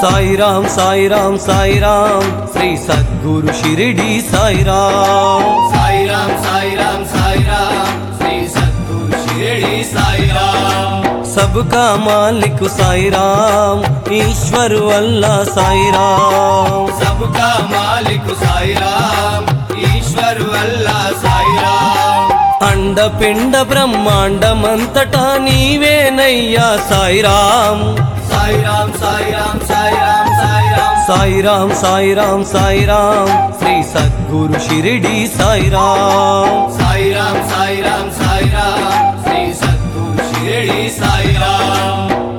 సాయిరాం సాయిరాం సాయిరాం శ్రీ సద్గురు షిరిడి సాయిరాం సాయిరాం సాయిరాం సాయిరాం శ్రీ సద్గురు షిరిడి సాయిరాం सबका मालिक साईराम ईश्वर अल्लाह साईराम सबका मालिक साईराम ईश्वर अल्लाह साईराम అండ పిండ బ్రహ్మాండమంతటా నీవేనయ్యా సాయిరాం साईराम साईराम साईराम साईराम సాయిరాం సాయిరాం సాయిరాం శ్రీ సద్గురు షిరిడి సాయిరాం साईराम साईराम साईराम श्री सद्गुरु शिरडी साईराम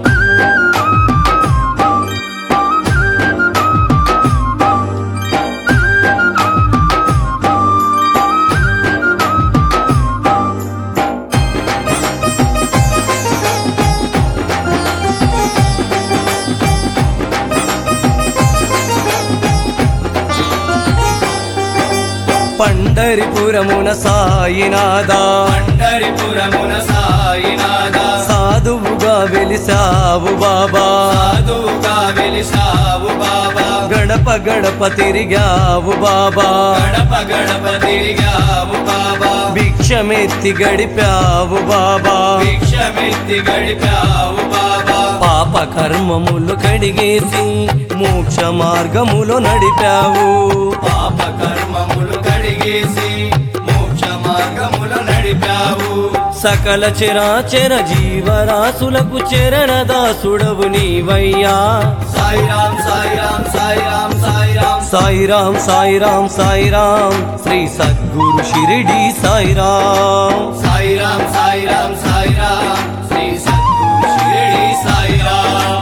పండరిపురమున సాయినాదా పండరిపురమున సాయినాథ సాధువుగా వెలిసావు బాబా సాధువుగా వెలిసావు బాబా గడప గడప తిరిగావు బాబా గడప గడప తిరిగావు బాబా భిక్షమెత్తి గడిపావు బాబా భిక్షమెత్తి గడిపావు బాబా పాప కర్మములు కడిగేసి మోక్ష మార్గములో నడిపావు పాప కర్మములు కడిగేసి మోక్ష మార్గములు నడిపావు సకల చరాచర జీవరాశులకు చరణదాసుడవు నీవయ్యా సాయిరాం సాయిరాం సాయిరాం సాయిరాం సాయిరాం సాయిరాం సాయిరాం శ్రీ సద్గురు షిరిడి సాయిరాం సాయిరాం సాయిరాం సాయిరాం శ్రీ సద్గురు షిరిడి సాయిరాం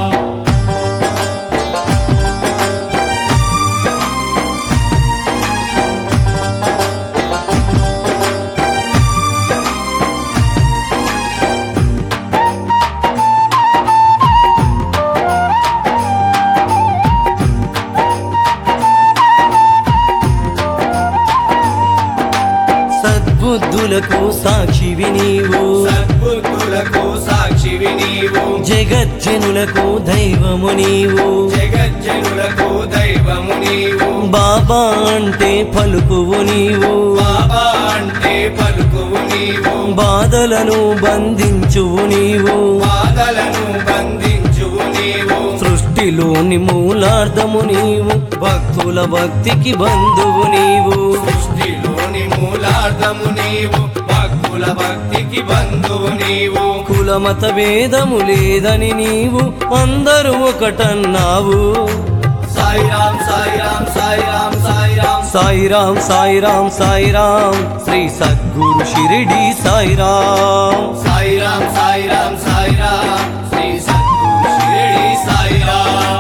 సద్బుద్ధులకు సాక్షివి నీవు సద్బుద్ధులకు సాక్షివి నీవు జగజ్జనులకు దైవము నీవు జగజ్జనులకు దైవము నీవు బాబా అంటే పలుకువు నీవు బాబా అంటే పలుకువు నీవు బాధలను బంధించువు నీవు బాధలను బంధించువు నీవు సృష్టిలోని మూలార్థము నీవు భక్తుల భక్తికి బంధువు నీవు సృష్టిలోని మూలార్థము నీవు భక్తుల భక్తికి బంధువు నీవు కులమత భేదము లేదని నీవు అందరూ ఒకటన్నావు సాయిరాం సాయిరాం సాయిరాం సాయిరాం సాయిరాం సాయిరాం సాయిరాం శ్రీ సద్గురు షిరిడి సాయిరాం సాయిరాం సాయిరాం సాయిరాం శ్రీ సద్గురు షిరిడి సాయిరాం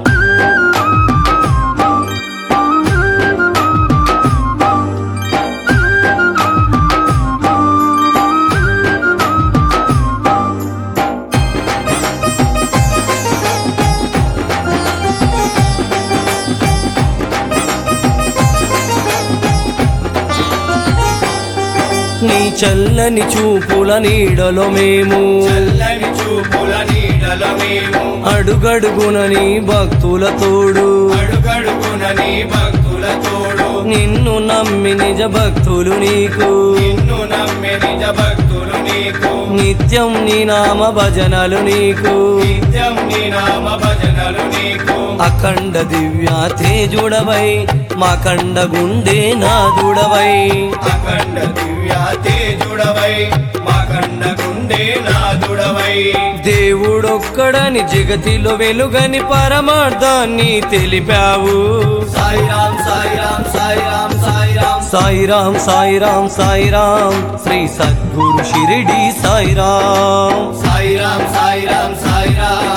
నీ చల్లని చూపుల నీడలో మేము చల్లని చూపుల నీడల మేము అడుగడుగున నీ భక్తుల తోడు అడుగడుగున నీ భక్తుల తోడు నిన్ను నమ్మి నిజ భక్తులు నీకు నిన్ను నమ్మి నిజ భక్తులు నీకు నిత్యం నీ నామ భజనలు నీకు నిత్యం నీ నామ భజనలు నీకు అఖండ దివ్య తేజుడవై మా కండ గుండె నాదుడవై అఖండ దివ్య తేజుడవై మా కండ గుండె నాదుడవై దేవుడొక్కడని జగతిలో వెలుగని పరమార్థాన్ని తెలిపావు సాయిరాం సాయిరాం సాయిరాం సాయిరాం సాయిరాం సాయిరాం సాయిరాం శ్రీ సద్గురు షిరిడి సాయిరాం సాయిరాం సాయిరాం సాయిరాం